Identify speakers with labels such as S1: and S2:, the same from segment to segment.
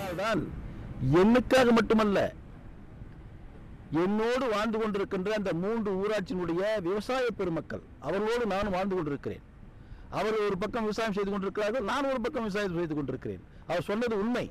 S1: அதனால்தான் என்னுக்காக மட்டுமல்ல என்னோடு வாழ்ந்து கொண்டிருக்கின்ற அந்த மூன்று ஊராட்சியினுடைய விவசாய பெருமக்கள் அவர்களோடு நானும் வாழ்ந்து கொண்டிருக்கிறேன் அவர்கள் ஒரு பக்கம் விவசாயம் செய்து கொண்டிருக்கிறார்கள் நான் ஒரு பக்கம் விவசாயம் செய்து கொண்டிருக்கிறேன் அவர் சொன்னது உண்மை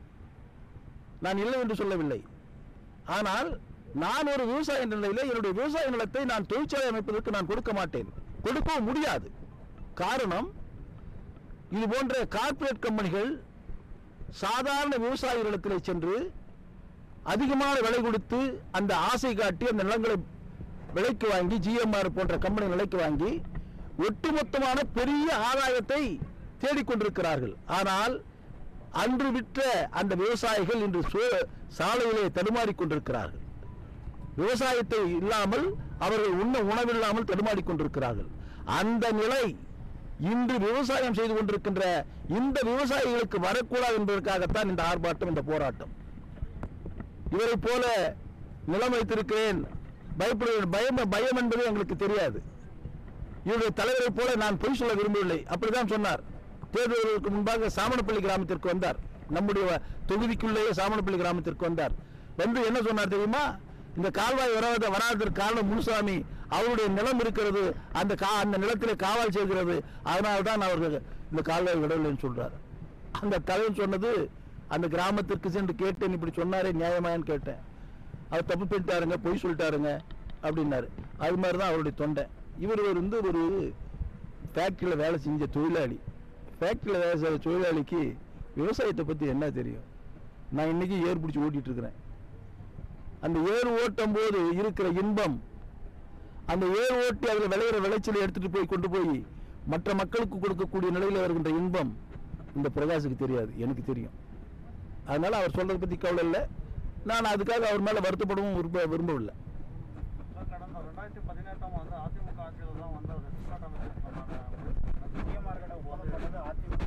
S1: நான் இல்லை என்று சொல்லவில்லை ஆனால் நான் ஒரு விவசாய நிலையில் என்னுடைய விவசாய நிலத்தை நான் தொழிற்சாலை அமைப்பதற்கு நான் கொடுக்க மாட்டேன் கொடுக்கவும் முடியாது காரணம் இது போன்ற கார்ப்பரேட் கம்பெனிகள் சாதாரண விவசாயிகளிடத்திலே சென்று அதிகமான விலை கொடுத்து அந்த ஆசை காட்டி அந்த நிலங்களை விலைக்கு வாங்கி ஜிஎம்ஆர் போன்ற கம்பெனி விலைக்கு வாங்கி ஒட்டுமொத்தமான பெரிய ஆதாயத்தை தேடிக்கொண்டிருக்கிறார்கள் ஆனால் அன்று விற்ற அந்த விவசாயிகள் இன்று சோ- சாலையிலே தடுமாறிக் கொண்டிருக்கிறார்கள் விவசாயத்தை இல்லாமல் அவர்கள் உண்ண உணவில்லாமல் தடுமாறிக் கொண்டிருக்கிறார்கள் அந்த நிலை இன்று விவசாயம் செய்து கொண்டிருக்கின்ற இந்த விவசாயிகளுக்கு வரக்கூடாது என்பதற்காகத்தான் இந்த ஆர்ப்பாட்டம் இந்த போராட்டம் இவரை போல நிலம் வைத்திருக்கிறேன் பயப்பட பயம் பயம் என்பது எங்களுக்கு தெரியாது இவருடைய தலைவரை போல நான் பொய் சொல்ல விரும்பவில்லை அப்படிதான் சொன்னார் தேர்தலுக்கு முன்பாக சாமணப்பள்ளி கிராமத்திற்கு வந்தார் நம்முடைய தொகுதிக்குள்ளேயே சாமணப்பள்ளி கிராமத்திற்கு வந்தார் வந்து என்ன சொன்னார் தெரியுமா இந்த கால்வாய் வராத வராததற்கு காரணம் முனுசாமி அவருடைய நிலம் இருக்கிறது அந்த கா அந்த நிலத்திலே காவல் செய்கிறது அதனால தான் அவர்கள் இந்த கால்வாய் விடவில்லைன்னு சொல்றார் அந்த தலைவன் சொன்னது அந்த கிராமத்திற்கு சென்று கேட்டேன் இப்படி சொன்னாரே நியாயமான்னு கேட்டேன் அவர் தப்பு பண்ணிட்டாருங்க பொய் சொல்லிட்டாருங்க அப்படின்னாரு அது மாதிரி தான் அவருடைய தொண்டை இவர் வந்து ஒரு ஃபேக்ட்ரியில் வேலை செஞ்ச தொழிலாளி ஃபேக்ட்ரியில் வேலை செய்கிற தொழிலாளிக்கு விவசாயத்தை பற்றி என்ன தெரியும் நான் இன்னைக்கு ஏர் பிடிச்சி ஓட்டிட்டு இருக்கிறேன் அந்த ஏர் ஓட்டும் போது இருக்கிற இன்பம் அந்த ஏர் ஓட்டி அதில் விளையிற விளைச்சலை எடுத்துட்டு போய் கொண்டு போய் மற்ற மக்களுக்கு கொடுக்கக்கூடிய நிலையில் வருகின்ற இன்பம் இந்த பிரகாஷுக்கு தெரியாது எனக்கு தெரியும் அதனால அவர் சொல்றதை பத்தி கவலை இல்லை நான் அதுக்காக அவர் மேல வருத்தப்படவும் விரும்ப விரும்பவில்லை
S2: கடந்த ரெண்டாயிரத்தி பதினெட்டாம் ஆண்டு அதிமுக ஆட்சியில் தான் வந்தவர் சித்தார்த்த அமைச்சர் சொன்னாங்க சிஎம்ஆர்கிட்ட போனது அதிமுக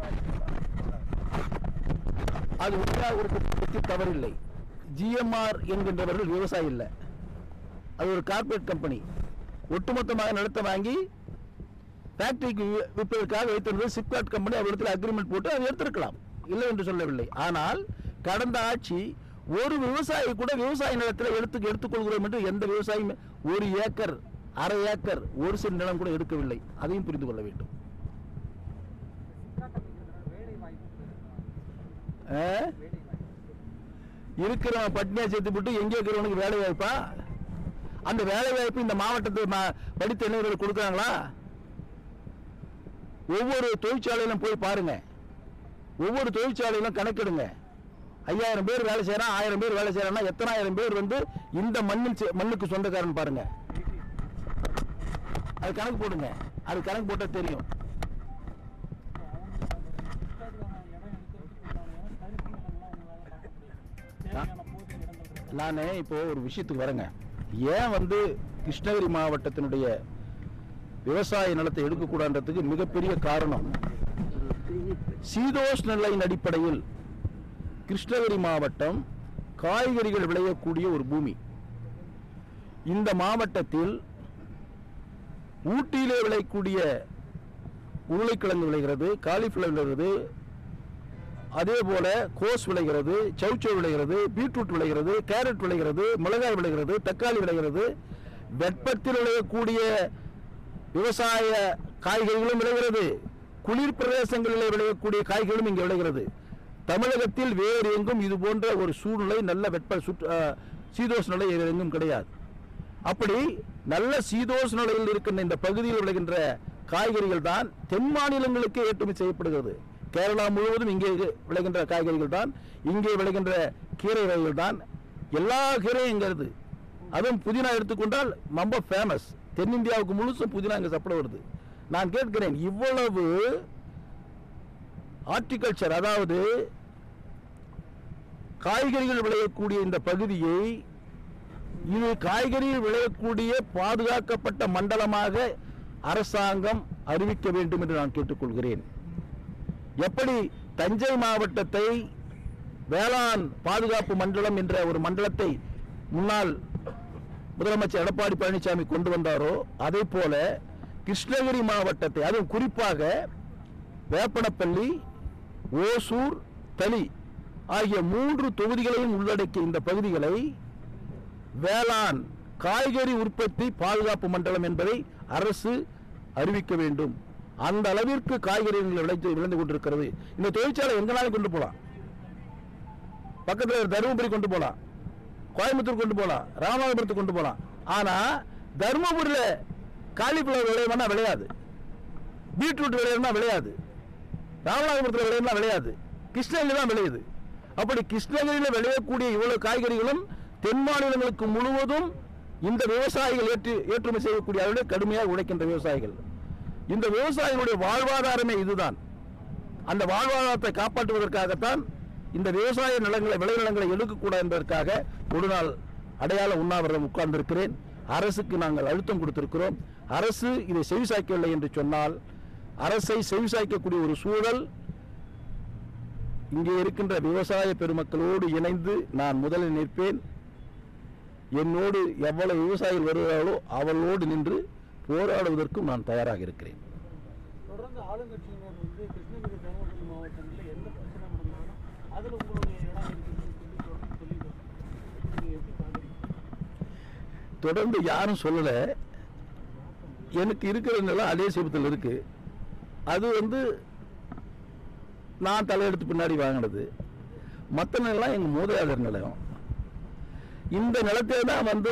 S1: அது உண்மையாக ஒரு பற்றி தவறில்லை ஜிஎம்ஆர் என்கின்றவர்கள் விவசாயி இல்லை அது ஒரு கார்ப்பரேட் கம்பெனி ஒட்டுமொத்தமாக நிலத்தை வாங்கி ஃபேக்டரிக்கு வி- விற்பதற்காக வைத்திருந்தது சிப்காட் கம்பெனி அவரிடத்தில் அக்ரிமெண்ட் போட்டு அதை எடுத்திருக்கலாம் இல்லை என்று சொல்லவில்லை ஆனால் கடந்த ஆட்சி ஒரு விவசாயி கூட விவசாய நிலத்தில் எடுத்து எடுத்துக்கொள்கிறோம் என்று எந்த விவசாயியும் ஒரு ஏக்கர் அரை ஏக்கர் ஒரு சில நிலம் கூட எடுக்கவில்லை அதையும் புரிந்து கொள்ள வேண்டும்
S2: சித்தார்த்த அமைச்சர் வேலை வாய்ப்பு
S1: ஆ?
S2: வேலை வாய்ப்பு
S1: இருக்கிறவன் பட்னியா சேர்த்து விட்டு எங்கே இருக்கிறவனுக்கு வேலை வாய்ப்பா அந்த வேலை வாய்ப்பு இந்த மாவட்டத்து ம- படித்த இளைஞர்கள் கொடுக்குறாங்களா ஒவ்வொரு தொழிற்சாலையிலும் போய் பாருங்க ஒவ்வொரு தொழிற்சாலையிலும் கணக்கெடுங்க ஐயாயிரம் பேர் வேலை செய்யறான் ஆயிரம் பேர் வேலை செய்யறான்னா எத்தனாயிரம் பேர் வந்து இந்த மண்ணில் செ- மண்ணுக்கு சொந்தக்காரன் பாருங்க அது கணக்கு போடுங்க அது கணக்கு போட்டா தெரியும் நான் இப்போ ஒரு விஷயத்துக்கு வரேங்க ஏன் வந்து கிருஷ்ணகிரி மாவட்டத்தினுடைய விவசாய நிலத்தை எடுக்கக்கூடாதுன்றதுக்கு மிகப்பெரிய காரணம் சீதோஷ் நிலையின் அடிப்படையில் கிருஷ்ணகிரி மாவட்டம் காய்கறிகள் விளையக்கூடிய ஒரு பூமி இந்த மாவட்டத்தில் ஊட்டியிலே விளையக்கூடிய உருளைக்கிழங்கு விளைகிறது காலிஃப்ளவர் விளைகிறது அதே போல கோஸ் விளைகிறது சௌச்சௌ விளைகிறது பீட்ரூட் விளைகிறது கேரட் விளைகிறது மிளகாய் விளைகிறது தக்காளி விளைகிறது வெப்பத்தில் விளையக்கூடிய விவசாய காய்கறிகளும் விளைகிறது குளிர் பிரதேசங்களிலே விளையக்கூடிய காய்கறிகளும் இங்கே விளைகிறது தமிழகத்தில் வேறு எங்கும் இது போன்ற ஒரு சூழ்நிலை நல்ல வெப்ப சுற்று அஹ், சீதோஷ் நிலை வேறு எங்கும் கிடையாது அப்படி நல்ல சீதோஷ நிலையில் இருக்கின்ற இந்த பகுதியில் விளைகின்ற காய்கறிகள் தான் தென் மாநிலங்களுக்கு ஏற்றுமதி செய்யப்படுகிறது கேரளா முழுவதும் இங்கே விளைகின்ற காய்கறிகள் தான் இங்கே விளைகின்ற கீரை வகைகள் தான் எல்லா கீரையும் இங்கே இருக்குது அதுவும் புதினா எடுத்துக்கொண்டால் ரொம்ப ஃபேமஸ் தென்னிந்தியாவுக்கு முழுசும் புதினா இங்கே சாப்பிட வருது நான் கேட்கிறேன் இவ்வளவு ஹார்டிகல்ச்சர் அதாவது காய்கறிகள் விளையக்கூடிய இந்த பகுதியை இது காய்கறிகள் விளையக்கூடிய பாதுகாக்கப்பட்ட மண்டலமாக அரசாங்கம் அறிவிக்க வேண்டும் என்று நான் கேட்டுக்கொள்கிறேன் எப்படி தஞ்சை மாவட்டத்தை வேளாண் பாதுகாப்பு மண்டலம் என்ற ஒரு மண்டலத்தை முன்னாள் முதலமைச்சர் எடப்பாடி பழனிசாமி கொண்டு வந்தாரோ அதே போல கிருஷ்ணகிரி மாவட்டத்தை அதுவும் குறிப்பாக வேப்பனப்பள்ளி ஓசூர் தளி ஆகிய மூன்று தொகுதிகளையும் உள்ளடக்கிய இந்த பகுதிகளை வேளாண் காய்கறி உற்பத்தி பாதுகாப்பு மண்டலம் என்பதை அரசு அறிவிக்க வேண்டும் அந்த அளவிற்கு காய்கறிகள் விளைத்து விளைந்து கொண்டிருக்கிறது இந்த தொழிற்சாலை எங்கனாலும் கொண்டு போலாம் பக்கத்தில் தருமபுரி கொண்டு போலாம் கோயம்புத்தூர் கொண்டு போலாம் ராமநாதபுரத்துக்கு கொண்டு போலாம் ஆனா தருமபுரியில காலிஃபிளவர் விளையணும்னா விளையாது பீட்ரூட் விளையணும்னா விளையாது ராமநாதபுரத்தில் விளையணும்னா விளையாது கிருஷ்ணகிரி தான் விளையுது அப்படி கிருஷ்ணகிரியில் விளையக்கூடிய இவ்வளவு காய்கறிகளும் தென் மாநிலங்களுக்கு முழுவதும் இந்த விவசாயிகள் ஏற்று ஏற்றுமதி செய்யக்கூடிய அளவில் கடுமையாக உழைக்கின்ற விவசாயிகள் இந்த விவசாயிகளுடைய வாழ்வாதாரமே இதுதான் அந்த வாழ்வாதாரத்தை காப்பாற்றுவதற்காகத்தான் இந்த விவசாய நிலங்களை விளைநிலங்களை எடுக்கக்கூடாது என்பதற்காக ஒரு நாள் அடையாள உண்ணாவிரதம் உட்கார்ந்திருக்கிறேன் அரசுக்கு நாங்கள் அழுத்தம் கொடுத்திருக்கிறோம் அரசு இதை செவிசாய்க்கவில்லை என்று சொன்னால் அரசை செவிசாய்க்கக்கூடிய ஒரு சூழல் இங்கே இருக்கின்ற விவசாய பெருமக்களோடு இணைந்து நான் முதலில் நிற்பேன் என்னோடு எவ்வளவு விவசாயிகள் வருகிறார்களோ அவர்களோடு நின்று போராடுவதற்கும் நான் தயாராக இருக்கிறேன்
S2: தொடர்ந்து ஆளுங்கட்சியினர் வந்து கிருஷ்ணகிரி தருமபுரி மாவட்டங்களில் எந்த பிரச்சனை நடந்தாலும் அதில் உங்களுடைய இடம் இருக்குதுன்னு சொல்லி தொடர்ந்து சொல்லிட்டு வராங்க. நீங்க எப்படி பார்க்குறீங்க
S1: தொடர்ந்து யாரும் சொல்லல எனக்கு இருக்கிற நிலம் அதே சிபத்தில் இருக்கு அது வந்து நான் தலையெடுத்து பின்னாடி வாங்கினது மற்ற நிலம் எங்க மூதாதையர் நிலம் இந்த நிலத்தை தான் வந்து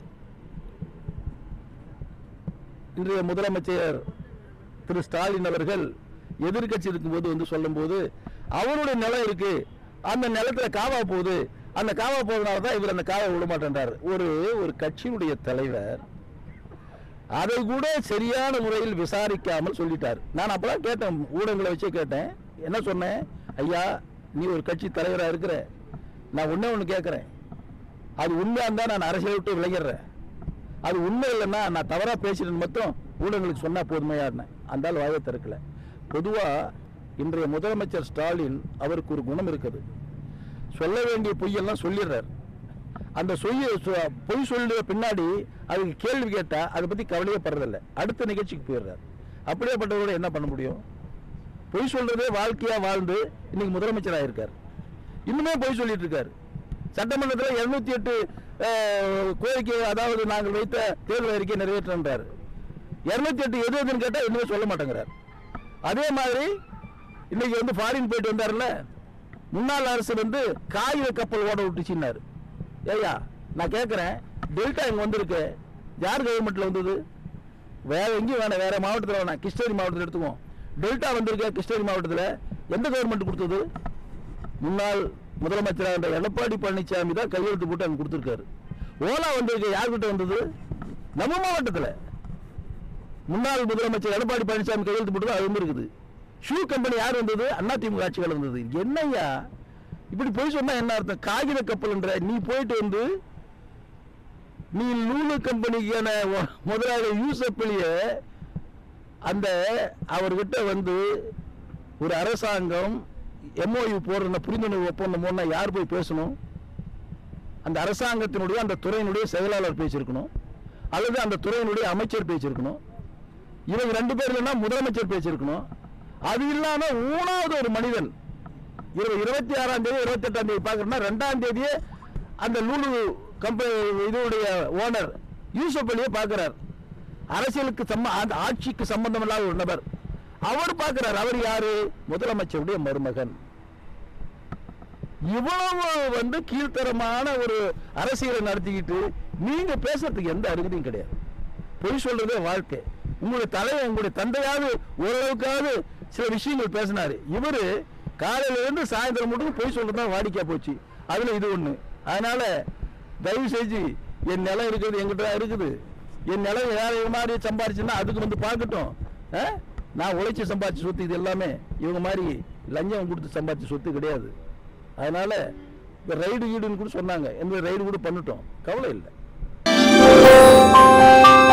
S1: இன்றைய முதலமைச்சர் திரு ஸ்டாலின் அவர்கள் எதிர்க்கட்சி இருக்கும்போது வந்து சொல்லும்போது அவருடைய நிலம் இருக்கு அந்த நிலத்துல காவா போகுது அந்த காவா போறதுனால தான் இவர் அந்த காவை விட மாட்டேன்றார் ஒரு ஒரு கட்சியினுடைய தலைவர் அதை கூட சரியான முறையில் விசாரிக்காமல் சொல்லிட்டார் நான் அப்பதான் கேட்டேன் ஊடகங்களை வச்சே கேட்டேன் என்ன சொன்னேன் ஐயா நீ ஒரு கட்சி தலைவரா இருக்கிற நான் ஒண்ணே ஒண்ணு கேட்கிறேன் அது உண்மையா இருந்தா நான் அரசியலை விட்டு விலகிடுறேன் அது உண்மை இல்லைன்னா நான் தவறா பேசிட்டேன்னு மட்டும் ஊடகங்களுக்கு சொன்னா போதுமையாடினேன் அந்த ஆள் வாயை திறக்கல பொதுவா இன்றைய முதலமைச்சர் ஸ்டாலின் அவருக்கு ஒரு குணம் இருக்குது சொல்ல வேண்டிய பொய்யெல்லாம் சொல்லிடுறார் அந்த சொய்ய சொ- பொய் சொல்லுற பின்னாடி அதுக்கு கேள்வி கேட்டா அதை பத்தி கவலையே படுறதில்ல அடுத்த நிகழ்ச்சிக்கு போயிடுறார் அப்படியேப்பட்டவரோட என்ன பண்ண முடியும் பொய் சொல்றதே வாழ்க்கையா வாழ்ந்து இன்னைக்கு முதலமைச்சர் ஆயிருக்கார் இன்னுமே பொய் சொல்லிட்டு இருக்காரு சட்டமன்றத்தில் இருநூத்தி எட்டு கோரிக்கை அதாவது நாங்கள் வைத்த தேர்தல் அறிக்கை நிறைவேற்றன்றார் இருநூத்தி எட்டு எது எதுன்னு கேட்டா இன்னுமே சொல்ல மாட்டேங்கிறார் அதே மாதிரி இன்னைக்கு வந்து ஃபாரின் போயிட்டு வந்தாருல்ல முன்னாள் அரசு வந்து காகித கப்பல் ஓட விட்டுச்சுன்னாரு ஏய்யா நான் கேட்குறேன் டெல்டா இங்கே வந்திருக்கு யார் கவர்மெண்ட்ல வந்தது வேற எங்கேயும் வேணாம் வேற மாவட்டத்தில் வேணாம் கிருஷ்ணகிரி மாவட்டத்தில் எடுத்துக்குவோம் டெல்டா வந்திருக்க கிருஷ்ணகிரி மாவட்டத்தில் எந்த கவர்மெண்ட் கொடுத்தது முன்னாள் முதலமைச்சராக இருந்த எடப்பாடி பழனிசாமி தான் கையெழுத்து போட்டு அங்கே கொடுத்துருக்காரு ஓலா வந்திருக்கு யார்கிட்ட வந்தது நம்ம மாவட்டத்தில் முன்னாள் முதலமைச்சர் எடப்பாடி பழனிசாமி கையெழுத்து போட்டு அது வந்திருக்குது ஷூ கம்பெனி யார் வந்தது அதிமுக ஆட்சிகள் வந்தது என்னய்யா இப்படி போய் சொன்னா என்ன அர்த்தம் காகித கப்பல்ன்ற நீ போயிட்டு வந்து நீ நூலு கம்பெனிக்கான ஒ- முதலாளி யூசப் அலிய அந்த அவர்கிட்ட வந்து ஒரு அரசாங்கம் எம்ஓயு போடுற புரிந்துணர்வு ஒப்பந்தம் போனா யார் போய் பேசணும் அந்த அரசாங்கத்தினுடைய அந்த துறையினுடைய செயலாளர் பேசியிருக்கணும் அல்லது அந்த துறையினுடைய அமைச்சர் பேசியிருக்கணும் இவங்க ரெண்டு பேர் இல்லைன்னா முதலமைச்சர் பேசியிருக்கணும் அது இல்லாம மூணாவது ஒரு மனிதன் இருபது இருபத்தி ஆறாம் தேதி இருபத்தி எட்டாம் தேதி பார்க்கறோம்னா ரெண்டாம் தேதியே அந்த லூலு கம்பெனி இதனுடைய ஓனர் யூசப் அலியை பார்க்கிறார் அரசியலுக்கு சம்ம அந்த ஆட்சிக்கு சம்பந்தம் இல்லாத ஒரு நபர் அவர் பார்க்கிறார் அவர் யாரு முதலமைச்சருடைய மருமகன் இவ்வளவு வந்து கீழ்த்தரமான ஒரு அரசியலை நடத்திக்கிட்டு நீங்க பேசுறதுக்கு எந்த அருகதையும் கிடையாது பொய் சொல்றதே வாழ்க்கை உங்களுடைய தலைவர் உங்களுடைய தந்தையாவது ஓரளவுக்காவது சில விஷயங்கள் பேசினாரு இவரு காலையில இருந்து சாயந்தரம் மட்டும் பொய் சொல்றதுதான் வாடிக்கையா போச்சு அதுல இது ஒண்ணு அதனால தயவு செஞ்சு என் நிலம் இருக்குது என்கிட்ட தான் இருக்குது என் நிலம் வேற இது மாதிரி சம்பாரிச்சுன்னா அதுக்கு வந்து பார்க்கட்டும் ஆ? நான் உழைச்சி சம்பாதிச்ச சொத்து இது எல்லாமே இவங்க மாதிரி லஞ்சம் கொடுத்து சம்பாதிச்ச சொத்து கிடையாது அதனால இந்த ரைடு ஈடுன்னு கூட சொன்னாங்க இந்த ரைடு கூட பண்ணிட்டோம் கவலை இல்லை